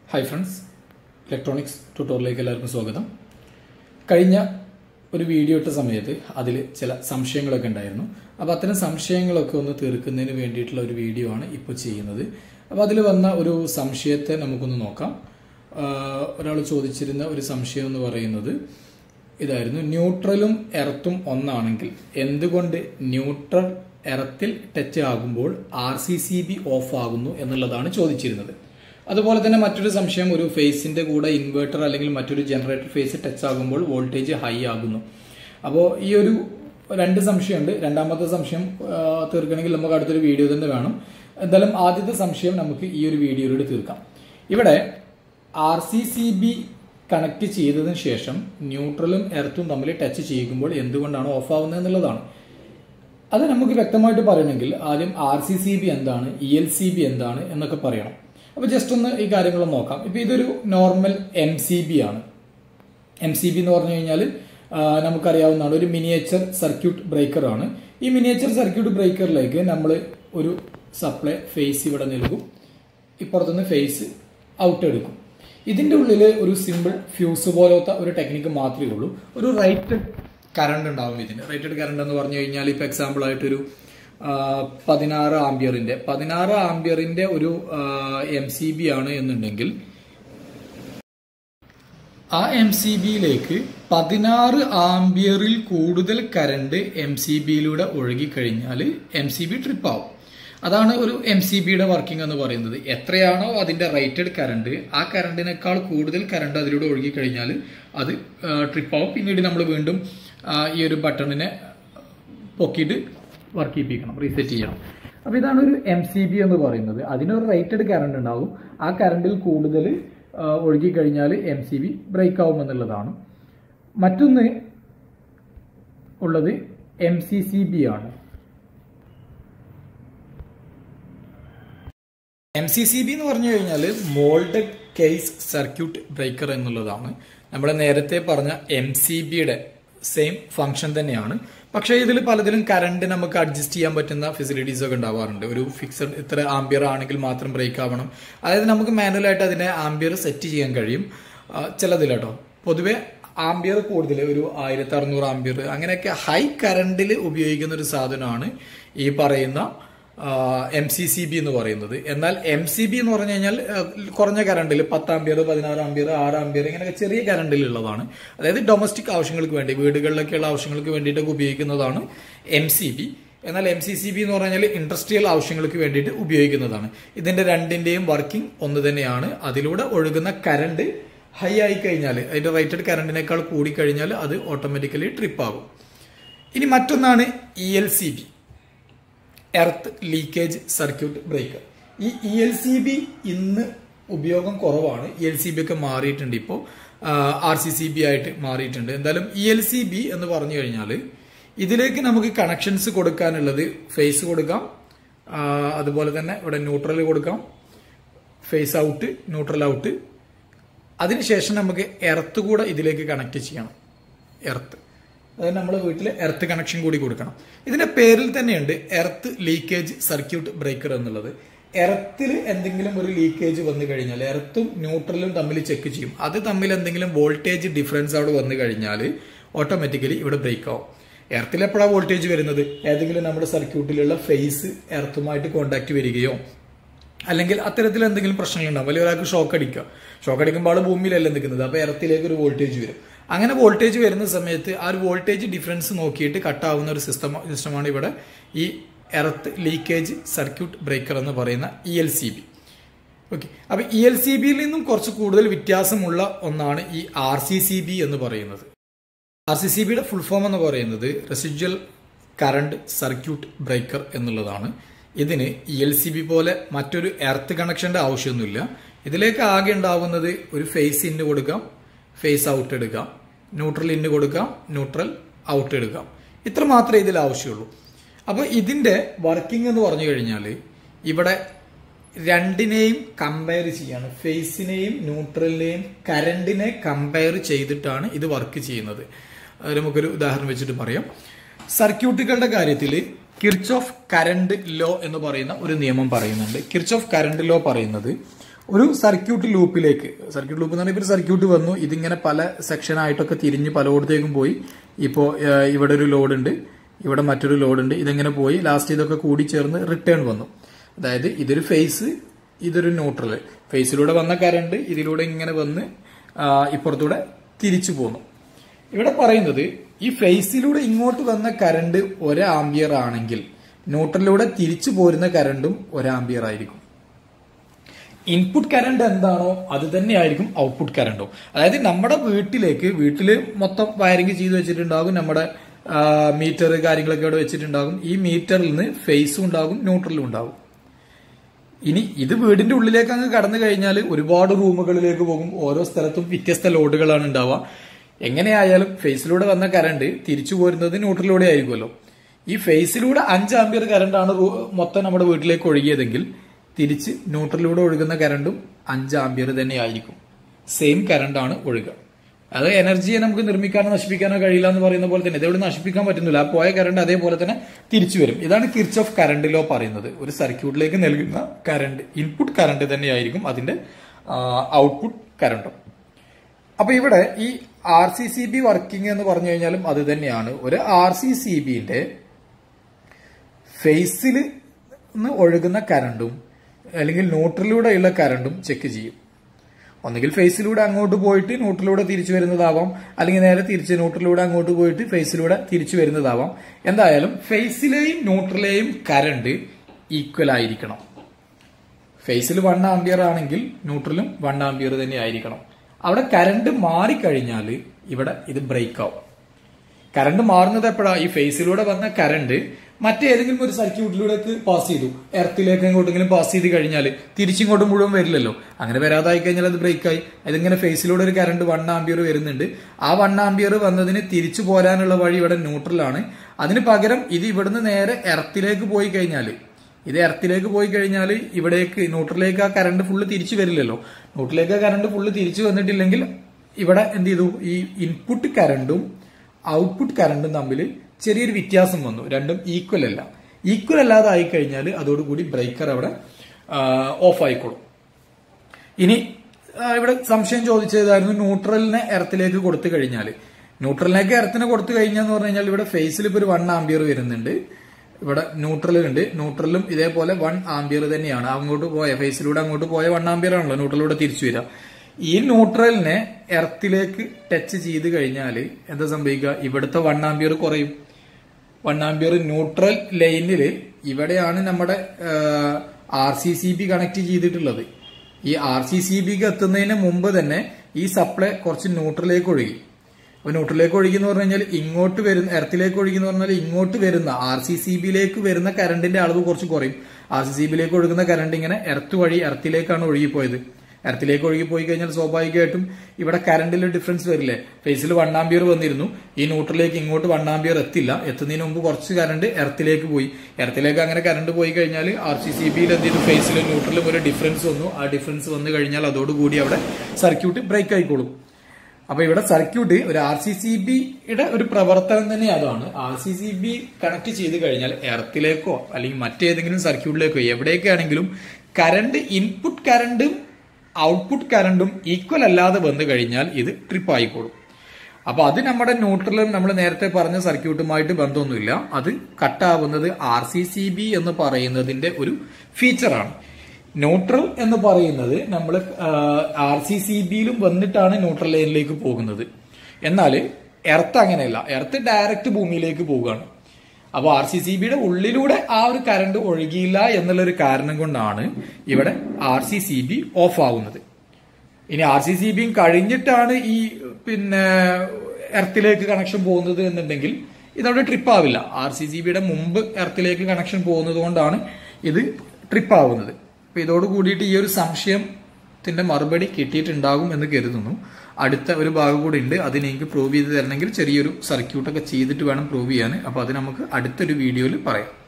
hi friends electronics ട്യൂട്ടോറിലേക്ക് എല്ലാവർക്കും സ്വാഗതം കഴിഞ്ഞ ഒരു വീഡിയോ ഇട്ട സമയത്ത് അതിൽ ചില സംശയങ്ങളൊക്കെ ഉണ്ടായിരുന്നു അപ്പോൾ അത്തരം സംശയങ്ങളൊക്കെ ഒന്ന് തീർക്കുന്നതിന് വേണ്ടിയിട്ടുള്ള ഒരു വീഡിയോ ആണ് ഇപ്പോൾ ചെയ്യുന്നത് അപ്പോൾ അതിൽ വന്ന ഒരു സംശയത്തെ നമുക്കൊന്ന് നോക്കാം ഒരാൾ ചോദിച്ചിരുന്ന ഒരു സംശയം എന്ന് പറയുന്നത് ഇതായിരുന്നു ന്യൂട്രലും എർത്തും ഒന്നാണെങ്കിൽ എന്തുകൊണ്ട് ന്യൂട്രൽ എർത്തിൽ ടച്ച് ആകുമ്പോൾ R C C B off ആകുന്നു എന്നുള്ളതാണ് ചോദിച്ചിരുന്നത് അതുപോലെ തന്നെ മറ്റൊരു സംശയം ഒരു ഫേസിന്റെ കൂടെ ഇൻവേർട്ടർ അല്ലെങ്കിൽ മറ്റൊരു ജനറേറ്റർ ഫേസ് ടച്ച് ആകുമ്പോൾ വോൾട്ടേജ് ഹൈ ആകുന്നു അപ്പോൾ ഈ ഒരു രണ്ട് സംശയമുണ്ട് രണ്ടാമത്തെ സംശയം ആ, തീർക്കണമെങ്കിൽ നമുക്ക് അടുത്തൊരു വീഡിയോ തന്നെ വേണം എന്തായാലും ആദ്യത്തെ സംശയം നമുക്ക് ഈ ഒരു വീഡിയോയിലൂടെ തീർക്കാം ഇവിടെ R C C B connect ചെയ്തതിന് ശേഷം ന്യൂട്രലും എർത്തും തമ്മിൽ ടച്ച് ചെയ്യുമ്പോൾ എന്തുകൊണ്ടാണ് ഓഫ് ആവുന്നത് എന്നുള്ളതാണ് അത് നമുക്ക് വ്യക്തമായിട്ട് പറയണമെങ്കിൽ ആദ്യം ആർ സി സി ബി എന്താണ് ഇ എൽ സി ബി എന്താണ് എന്നൊക്കെ പറയണം അപ്പൊ ജസ്റ്റ് ഒന്ന് ഈ കാര്യങ്ങളൊന്ന് നോക്കാം ഇപ്പൊ ഇതൊരു നോർമൽ എം സി ബി ആണ് എം സി ബി എന്ന് പറഞ്ഞു കഴിഞ്ഞാൽ നമുക്കറിയാവുന്നതാണ് ഒരു മിനിയേച്ചർ സർക്യൂട്ട് ബ്രേക്കർ ആണ് ഈ മിനിയേച്ചർ സർക്യൂട്ട് ബ്രേക്കറിലേക്ക് നമ്മൾ ഒരു സപ്ലൈ ഫേസ് ഇവിടെ നൽകും ഇപ്പുറത്തുനിന്ന് ഫേസ് ഔട്ട് എടുക്കും ഇതിന്റെ ഉള്ളിൽ ഒരു സിമ്പിൾ ഫ്യൂസ് പോലത്തെ ഒരു ടെക്നിക്ക് മാത്രമേ ഉള്ളൂ ഒരു റൈറ്റഡ് കറണ്ട് ഉണ്ടാവും ഇതിന് റൈറ്റഡ് കറണ്ട് എന്ന് പറഞ്ഞു കഴിഞ്ഞാൽ ഇപ്പൊ എക്സാമ്പിൾ ആയിട്ടൊരു ആ, പതിനാറ് ആംബിയറിന്റെ പതിനാറ് ആംബിയറിന്റെ ഒരു എം സി ബി ആണ് എന്നുണ്ടെങ്കിൽ ആ എം സി ബിയിലേക്ക് പതിനാറ് ആംബിയറിൽ കൂടുതൽ കറണ്ട് എം സി ബിയിലൂടെ ഒഴുകിക്കഴിഞ്ഞാൽ എം സി ബി ട്രിപ്പ് ആവും അതാണ് ഒരു എം സി ബിയുടെ വർക്കിംഗ് എന്ന് പറയുന്നത് എത്രയാണോ അതിന്റെ റേറ്റഡ് കറണ്ട് ആ കറണ്ടിനേക്കാൾ കൂടുതൽ കറണ്ട് അതിലൂടെ ഒഴുകിക്കഴിഞ്ഞാൽ അത് ട്രിപ്പ് ആവും പിന്നീട് നമ്മൾ വീണ്ടും ആ, ഈ ഒരു ബട്ടണിനെ പൊക്കിയിട്ട് വർക്ക് ചെയ്യിപ്പിക്കണം റീസെറ്റ് ചെയ്യണം അപ്പൊ ഇതാണ് ഒരു എം സി ബി എന്ന് പറയുന്നത് അതിനൊരു റേറ്റഡ് കറണ്ട് ഉണ്ടാവും ആ കറണ്ടിൽ കൂടുതൽ ഒഴുകിക്കഴിഞ്ഞാൽ എം സി ബി ബ്രേക്ക് ആവും എന്നുള്ളതാണ് മറ്റൊന്ന് ഉള്ളത് എം സി സി ബി ആണ് എം സി സി ബി എന്ന് പറഞ്ഞു കഴിഞ്ഞാൽ മോൾഡഡ് കേസ് സർക്യൂട്ട് ബ്രേക്കർ എന്നുള്ളതാണ് നമ്മൾ നേരത്തെ പറഞ്ഞ എം സി ബിയുടെ സെയിം ഫംഗ്ഷൻ തന്നെയാണ് പക്ഷേ ഇതിൽ പലതിലും കറണ്ട് നമുക്ക് അഡ്ജസ്റ്റ് ചെയ്യാൻ പറ്റുന്ന ഫെസിലിറ്റീസ് ഒക്കെ ഉണ്ടാവാറുണ്ട് ഒരു ഫിക്സഡ് ഇത്ര ആംബിയർ ആണെങ്കിൽ മാത്രം ബ്രേക്ക് ആവണം അതായത് നമുക്ക് മാനുവലായിട്ട് അതിനെ ആംബിയർ സെറ്റ് ചെയ്യാൻ കഴിയും ആ, ചിലതിൽ കേട്ടോ പൊതുവെ ആംബിയർ കൂടുതൽ ഒരു ആയിരത്തി അറുന്നൂറ് ആംബിയർ അങ്ങനെയൊക്കെ ഹൈ കറണ്ടിൽ ഉപയോഗിക്കുന്ന ഒരു സാധനമാണ് ഈ പറയുന്ന എം സി സി ബി എന്ന് പറയുന്നത് എന്നാൽ എം സി ബി എന്ന് പറഞ്ഞു കഴിഞ്ഞാൽ ആ, കുറഞ്ഞ കറണ്ടിൽ പത്ത് ആംബിയർ പതിനാറ് ആംബിയർ ആറ് ആംബിയർ ഇങ്ങനെയൊക്കെ ചെറിയ കറണ്ടിൽ ഉള്ളതാണ് അതായത് ഡൊമസ്റ്റിക് ആവശ്യങ്ങൾക്ക് വേണ്ടി വീടുകളിലൊക്കെയുള്ള ആവശ്യങ്ങൾക്ക് വേണ്ടിയിട്ടൊക്കെ ഉപയോഗിക്കുന്നതാണ് എം സി ബി എന്നാൽ എം സി സി ബി എന്ന് പറഞ്ഞാൽ ഇൻഡസ്ട്രിയൽ ആവശ്യങ്ങൾക്ക് വേണ്ടിയിട്ട് ഉപയോഗിക്കുന്നതാണ് ഇതിന്റെ രണ്ടിന്റെയും വർക്കിംഗ് ഒന്ന് തന്നെയാണ് അതിലൂടെ ഒഴുകുന്ന കറണ്ട് ഹൈ ആയി കഴിഞ്ഞാൽ അതിന്റെ റേറ്റഡ് കറണ്ടിനേക്കാൾ കൂടി കഴിഞ്ഞാൽ അത് ഓട്ടോമാറ്റിക്കലി ട്രിപ്പ് ആകും ഇനി മറ്റൊന്നാണ് E L C B earth leakage circuit breaker ഈ ഇ എൽ സി ബി ഇന്ന് ഉപയോഗം കുറവാണ് ഇ എൽ സി ബി ഒക്കെ മാറിയിട്ടുണ്ട് ഇപ്പോൾ ആർ സി സി ബി ആയിട്ട് മാറിയിട്ടുണ്ട് എന്തായാലും ഇ എൽ സി ബി എന്ന് പറഞ്ഞു കഴിഞ്ഞാൽ ഇതിലേക്ക് നമുക്ക് കണക്ഷൻസ് കൊടുക്കാനുള്ളത് ഫേസ് കൊടുക്കാം ആ, അതുപോലെ തന്നെ ഇവിടെ ന്യൂട്രൽ കൊടുക്കാം ഫേസ് ഔട്ട് ന്യൂട്രൽ ഔട്ട് അതിനുശേഷം നമുക്ക് എർത്ത് കൂടെ ഇതിലേക്ക് കണക്ട് ചെയ്യണം എർത്ത് അതായത് നമ്മൾ വീട്ടിൽ എർത്ത് കണക്ഷൻ കൂടി കൊടുക്കണം ഇതിന്റെ പേരിൽ തന്നെയുണ്ട് എർത്ത് ലീക്കേജ് സർക്യൂട്ട് ബ്രേക്കർ എന്നുള്ളത് എർത്തിൽ എന്തെങ്കിലും ഒരു ലീക്കേജ് വന്നു കഴിഞ്ഞാൽ എർത്തും ന്യൂട്രലും തമ്മിൽ ചെക്ക് ചെയ്യും അത് തമ്മിൽ എന്തെങ്കിലും വോൾട്ടേജ് ഡിഫറൻസ് അവിടെ വന്നു കഴിഞ്ഞാൽ ഓട്ടോമാറ്റിക്കലി ഇവിടെ ബ്രേക്ക് ആവും എർത്തിൽ എപ്പോഴാണ് വോൾട്ടേജ് വരുന്നത് ഏതെങ്കിലും നമ്മുടെ സർക്യൂട്ടിലുള്ള ഫേസ് എർത്തുമായിട്ട് കോണ്ടാക്ട് വരികയോ അല്ലെങ്കിൽ അത്തരത്തിൽ എന്തെങ്കിലും പ്രശ്നങ്ങളുണ്ടാവും അല്ലെങ്കിൽ ഒരാൾക്ക് ഷോക്ക് അടിക്കുക ഷോക്ക് അടിക്കുമ്പോൾ ആൾ ഭൂമിയിലല്ല നിൽക്കുന്നത് അപ്പോൾ എർത്തിലേക്ക് ഒരു വോൾട്ടേജ് വരും അങ്ങനെ വോൾട്ടേജ് വരുന്ന സമയത്ത് ആ ഒരു വോൾട്ടേജ് ഡിഫറൻസ് നോക്കിയിട്ട് കട്ടാവുന്ന ഒരു സിസ്റ്റം സിസ്റ്റമാണ് ഇവിടെ ഈ എർത്ത് ലീക്കേജ് സർക്യൂട്ട് ബ്രേക്കർ എന്ന് പറയുന്ന E L C B okay അപ്പൊ ഇ എൽ സി ബിയിൽ നിന്നും കുറച്ച് കൂടുതൽ വ്യത്യാസമുള്ള ഒന്നാണ് ഈ ആർ സി സി ബി എന്ന് പറയുന്നത് ആർ സി സി ബിയുടെ ഫുൾ ഫോം എന്ന് പറയുന്നത് റെസിജ്വൽ കറണ്ട് സർക്യൂട്ട് ബ്രേക്കർ എന്നുള്ളതാണ് ഇതിന് ഇ എൽ സി ബി പോലെ മറ്റൊരു എർത്ത് കണക്ഷന്റെ ആവശ്യമൊന്നുമില്ല ഇതിലേക്ക് ആകെ ഉണ്ടാവുന്നത് ഒരു ഫേസ് ഇന്ന് കൊടുക്കാം ഫേസ് ഔട്ട് എടുക്കാം ന്യൂട്രൽ ഇന്ന് കൊടുക്കാം ന്യൂട്രൽ ഔട്ട് എടുക്കാം ഇത്ര മാത്രമേ ഇതിൽ ആവശ്യമുള്ളൂ അപ്പോൾ ഇതിന്റെ വർക്കിംഗ് എന്ന് പറഞ്ഞു കഴിഞ്ഞാൽ ഇവിടെ രണ്ടിനെയും കമ്പയർ ചെയ്യാണ് ഫേസിനെയും ന്യൂട്രലിനെയും കറണ്ടിനെ കമ്പയർ ചെയ്തിട്ടാണ് ഇത് വർക്ക് ചെയ്യുന്നത് അത് നമുക്കൊരു ഉദാഹരണം വെച്ചിട്ട് പറയാം സർക്യൂട്ടുകളുടെ കാര്യത്തിൽ കിർച്ച് ഓഫ് കറണ്ട് ലോ എന്ന് പറയുന്ന ഒരു നിയമം പറയുന്നുണ്ട് കിർച്ച് ഓഫ് കറണ്ട് ലോ പറയുന്നത് ഒരു സർക്യൂട്ട് ലൂപ്പിലേക്ക് സർക്യൂട്ട് ലൂപ്പ് എന്ന് പറഞ്ഞാൽ ഒരു സർക്യൂട്ട് വന്നു ഇതിങ്ങനെ പല സെക്ഷനായിട്ടൊക്കെ തിരിഞ്ഞ് പലയിടത്തേക്കും പോയി ഇപ്പോൾ ഇവിടെ ഒരു ലോഡ് ഉണ്ട് ഇവിടെ മറ്റൊരു ലോഡ് ഉണ്ട് ഇതെങ്ങനെ പോയി ലാസ്റ്റ് ഇതൊക്കെ കൂടി ചേർന്ന് റിട്ടേൺ വന്നു അതായത് ഇതൊരു ഫേസ് ഇതൊരു ന്യൂട്രൽ ഫേസിലൂടെ വന്ന കറണ്ട് ഇതിലൂടെ ഇങ്ങനെ വന്ന് ആ, ഇപ്പുറത്തൂടെ തിരിച്ചു പോന്നു ഇവിടെ പറയുന്നത് ഈ ഫേസിലൂടെ ഇങ്ങോട്ട് വന്ന കറണ്ട് ഒരു ആംബിയർ ആണെങ്കിൽ ന്യൂട്രലിലൂടെ തിരിച്ചു പോരുന്ന കറണ്ടും ഒരു ആംബിയർ ആയിരിക്കും ഇൻപുട്ട് കറണ്ട് എന്താണോ അത് തന്നെയായിരിക്കും ഔട്ട്പുട്ട് കറണ്ടും അതായത് നമ്മുടെ വീട്ടിലേക്ക് വീട്ടിൽ മൊത്തം വയറിംഗ് ചെയ്ത് വെച്ചിട്ടുണ്ടാകും നമ്മുടെ മീറ്റർ കാര്യങ്ങളൊക്കെ ഇവിടെ വെച്ചിട്ടുണ്ടാകും ഈ മീറ്ററിൽ നിന്ന് ഫേസും ഉണ്ടാകും ന്യൂട്രലും ഉണ്ടാകും ഇനി ഇത് വീടിന്റെ ഉള്ളിലേക്ക് അങ്ങ് കടന്നു കഴിഞ്ഞാൽ ഒരുപാട് റൂമുകളിലേക്ക് പോകും ഓരോ സ്ഥലത്തും വ്യത്യസ്ത ലോഡുകളാണ് ഉണ്ടാവുക എങ്ങനെയായാലും ഫേസിലൂടെ വന്ന കറണ്ട് തിരിച്ചു പോരുന്നത് ന്യൂട്രലിലൂടെ ആയിരിക്കുമല്ലോ ഈ ഫേസിലൂടെ അഞ്ച് ആംബിയർ കറണ്ടാണ് റൂ- മൊത്തം നമ്മുടെ വീട്ടിലേക്ക് ഒഴുകിയതെങ്കിൽ തിരിച്ച് ന്യൂട്രലിലൂടെ ഒഴുകുന്ന കറണ്ടും അഞ്ച് ആംബിയർ തന്നെ ആയിരിക്കും സെയിം കറണ്ടാണ് ഒഴുകുക അത് എനർജിയെ നമുക്ക് നിർമ്മിക്കാനോ നശിപ്പിക്കാനോ കഴിയില്ല എന്ന് പറയുന്ന പോലെ തന്നെ ഇതെവിടെ നശിപ്പിക്കാൻ പറ്റുന്നില്ല ആ പോയ കറണ്ട് അതേപോലെ തന്നെ തിരിച്ചു വരും ഇതാണ് കിർച്ച് ഓഫ് കറണ്ട് ലോ പറയുന്നത് ഒരു സർക്യൂട്ടിലേക്ക് നൽകുന്ന കറണ്ട് ഇൻപുട്ട് കറണ്ട് തന്നെയായിരിക്കും അതിന്റെ ഔട്ട്പുട്ട് കറണ്ടും അപ്പൊ ഇവിടെ ഈ R C C B working എന്ന് പറഞ്ഞു കഴിഞ്ഞാലും അത് തന്നെയാണ് ഒരു ആർ സി സി ബിന്റെ ഫേസിൽ നിന്ന് ഒഴുകുന്ന കറണ്ടും അല്ലെങ്കിൽ ന്യൂട്രലിലൂടെയുള്ള കറണ്ടും ചെക്ക് ചെയ്യും ഒന്നുകിൽ ഫേസിലൂടെ അങ്ങോട്ട് പോയിട്ട് ന്യൂട്രലിലൂടെ തിരിച്ചു വരുന്നതാവാം അല്ലെങ്കിൽ നേരെ തിരിച്ച് ന്യൂട്രലിലൂടെ അങ്ങോട്ട് പോയിട്ട് ഫേസിലൂടെ തിരിച്ചു വരുന്നതാവാം എന്തായാലും ഫേസിലെയും ന്യൂട്രലെയും കറണ്ട് ഈക്വൽ ആയിരിക്കണം ഫേസിൽ വൺ ആംബിയർ ആണെങ്കിൽ ന്യൂട്രലും വൺ ആംബിയർ തന്നെ ആയിരിക്കണം അവിടെ കറണ്ട് മാറിക്കഴിഞ്ഞാൽ ഇവിടെ ഇത് ബ്രേക്ക് ആവും കറണ്ട് മാറുന്നത് എപ്പോഴാ ഈ ഫേസിലൂടെ വന്ന കറണ്ട് മറ്റേതെങ്കിലും ഒരു സർക്യൂട്ടിലൂടെ പാസ് ചെയ്തു എർത്തിലേക്ക് എങ്ങോട്ടെങ്കിലും പാസ് ചെയ്ത് കഴിഞ്ഞാൽ തിരിച്ചിങ്ങോട്ട് മുഴുവൻ വരില്ലല്ലോ അങ്ങനെ വരാതായി കഴിഞ്ഞാൽ അത് ബ്രേക്കായി ഇതിങ്ങനെ ഫേസിലൂടെ ഒരു കറണ്ട് വൺ ആംബിയർ വരുന്നുണ്ട് ആ വൺ ആംബിയർ വന്നതിന് തിരിച്ചു പോരാനുള്ള വഴി ഇവിടെ ന്യൂട്രലാണ് അതിന് പകരം ഇത് ഇവിടുന്ന് നേരെ എർത്തിലേക്ക് പോയി കഴിഞ്ഞാൽ ഇത് എർത്തിലേക്ക് പോയി കഴിഞ്ഞാൽ ഇവിടേക്ക് ന്യൂട്രലിലേക്ക് ആ കറണ്ട് ഫുള്ള് തിരിച്ചു വരില്ലല്ലോ ന്യൂട്രലിലേക്ക് ആ കറണ്ട് ഫുള്ള് തിരിച്ചു വന്നിട്ടില്ലെങ്കിൽ ഇവിടെ എന്ത് ചെയ്തു ഈ ഇൻപുട്ട് കറണ്ടും ഔട്ട്പുട്ട് കറണ്ടും തമ്മിൽ ചെറിയൊരു വ്യത്യാസം വന്നു രണ്ടും ഈക്വൽ അല്ല ഈക്വൽ അല്ലാതെ ആയി കഴിഞ്ഞാൽ അതോടുകൂടി ബ്രേക്കർ അവിടെ ഓഫ് ആയിക്കോളും ഇനി ആ, ഇവിടെ സംശയം ചോദിച്ചതായിരുന്നു ന്യൂട്രലിനെ എർത്തിലേക്ക് കൊടുത്തു കഴിഞ്ഞാൽ ന്യൂട്രലിലേക്ക് എർത്തിനെ കൊടുത്തു കഴിഞ്ഞാന്ന് പറഞ്ഞു കഴിഞ്ഞാൽ ഇവിടെ ഫേസിൽ ഇപ്പോൾ ഒരു വൺ ആംബിയർ വരുന്നുണ്ട് ഇവിടെ ന്യൂട്രലുണ്ട് ന്യൂട്രലും ഇതേപോലെ വൺ ആംബിയർ തന്നെയാണ് അങ്ങോട്ട് പോയ ഫേസിലൂടെ അങ്ങോട്ട് പോയ വൺ ആംബിയർ ആണല്ലോ ന്യൂട്രലിലൂടെ തിരിച്ചു വരിക ഈ ന്യൂട്രലിനെ എർത്തിലേക്ക് ടച്ച് ചെയ്ത് കഴിഞ്ഞാൽ എന്താ സംഭവിക്കുക ഇവിടുത്തെ വൺ ആംബിയർ കുറയും വൺ ആംബിയർ ന്യൂട്രൽ ലൈനിൽ ഇവിടെയാണ് നമ്മുടെ R C C B connect ചെയ്തിട്ടുള്ളത് ഈ ആർ സി സി ബിക്ക് എത്തുന്നതിന് മുമ്പ് തന്നെ ഈ സപ്ലൈ കുറച്ച് ന്യൂട്രലിലേക്ക് ഒഴുകി അപ്പൊ ന്യൂട്രലിലേക്ക് ഒഴുകി എന്ന് പറഞ്ഞു കഴിഞ്ഞാൽ ഇങ്ങോട്ട് വരുന്ന എർത്തിലേക്ക് ഒഴുകി എന്ന് പറഞ്ഞാൽ ഇങ്ങോട്ട് വരുന്ന ആർ സി സി ബിയിലേക്ക് വരുന്ന കറണ്ടിന്റെ അളവ് കുറച്ച് കുറയും ആർ സി സി ബിയിലേക്ക് ഒഴുകുന്ന കറണ്ട് ഇങ്ങനെ എർത്ത് വഴി എർത്തിലേക്കാണ് ഒഴുകിപ്പോയത് എർത്തിലേക്ക് ഒഴുകി പോയി കഴിഞ്ഞാൽ സ്വാഭാവികമായിട്ടും ഇവിടെ കറണ്ടിൽ ഡിഫറൻസ് വരില്ലേ ഫേസിൽ വൺ ആംബിയർ വന്നിരുന്നു ഈ ന്യൂട്രലിലേക്ക് ഇങ്ങോട്ട് വൺ ആംബിയർ എത്തില്ല എത്തുന്നതിന് മുമ്പ് കുറച്ച് കറണ്ട് എർത്തിലേക്ക് പോയി എർത്തിലേക്ക് അങ്ങനെ കറണ്ട് പോയി കഴിഞ്ഞാൽ ആർ സി സി ബിയിൽ എന്ത് ചെയ്തു ഫേസിലും ന്യൂട്രലും ഒരു ഡിഫറൻസ് വന്നു ആ ഡിഫറൻസ് വന്നു കഴിഞ്ഞാൽ അതോടുകൂടി അവിടെ സർക്യൂട്ട് ബ്രേക്ക് ആയിക്കോളും അപ്പൊ ഇവിടെ സർക്യൂട്ട് ഒരു ആർ സി സി ബിയുടെ ഒരു പ്രവർത്തനം തന്നെ അതാണ് R C C B connect ചെയ്ത് കഴിഞ്ഞാൽ എർത്തിലേക്കോ അല്ലെങ്കിൽ മറ്റേതെങ്കിലും സർക്യൂട്ടിലേക്കോ എവിടേക്കാണെങ്കിലും കറണ്ട് ഇൻപുട്ട് കറണ്ടും ഔട്ട്പുട്ട് കറണ്ടും ഈക്വൽ അല്ലാതെ വന്നു കഴിഞ്ഞാൽ ഇത് ട്രിപ്പ് ആയിക്കോളും അപ്പൊ അത് നമ്മുടെ ന്യൂട്രലും നമ്മൾ നേരത്തെ പറഞ്ഞ സർക്യൂട്ടുമായിട്ട് ബന്ധമൊന്നുമില്ല അത് കട്ടാവുന്നത് ആർ സി സി ബി എന്ന് പറയുന്നതിന്റെ ഒരു ഫീച്ചറാണ് ന്യൂട്രൽ എന്ന് പറയുന്നത് നമ്മൾ ആർ സി സി ബിയിലും വന്നിട്ടാണ് ന്യൂട്രൽ ലൈനിലേക്ക് പോകുന്നത് എന്നാൽ എർത്ത് അങ്ങനെയല്ല എർത്ത് ഡയറക്റ്റ് ഭൂമിയിലേക്ക് പോവുകയാണ് അപ്പോൾ ആർ സി സി ബിയുടെ ഉള്ളിലൂടെ ആ ഒരു കറണ്ട് ഒഴുകിയില്ല എന്നുള്ളൊരു കാരണം കൊണ്ടാണ് ഇവിടെ R C C B off ആവുന്നത് ഇനി ആർ സി സി ബിയും കഴിഞ്ഞിട്ടാണ് ഈ പിന്നെ എർത്തിലേക്ക് കണക്ഷൻ പോകുന്നത് എന്നുണ്ടെങ്കിൽ ഇതവിടെ ട്രിപ്പ് ആവില്ല ആർ സി സി ബിയുടെ മുമ്പ് എർത്തിലേക്ക് കണക്ഷൻ പോകുന്നത് കൊണ്ടാണ് ഇത് ട്രിപ്പ് ആവുന്നത് അപ്പൊ ഇതോട് കൂടിയിട്ട് ഈ ഒരു സംശയത്തിന്റെ മറുപടി കിട്ടിയിട്ടുണ്ടാകും എന്ന് കരുതുന്നു അടുത്ത ഒരു ഭാഗം കൂടി ഉണ്ട് അതിന് എനിക്ക് പ്രൂവ് ചെയ്ത് തരണമെങ്കിൽ ചെറിയൊരു സർക്യൂട്ടൊക്കെ ചെയ്തിട്ട് വേണം പ്രൂവ് ചെയ്യാൻ അപ്പൊ അത് നമുക്ക് അടുത്തൊരു വീഡിയോയിൽ പറയാം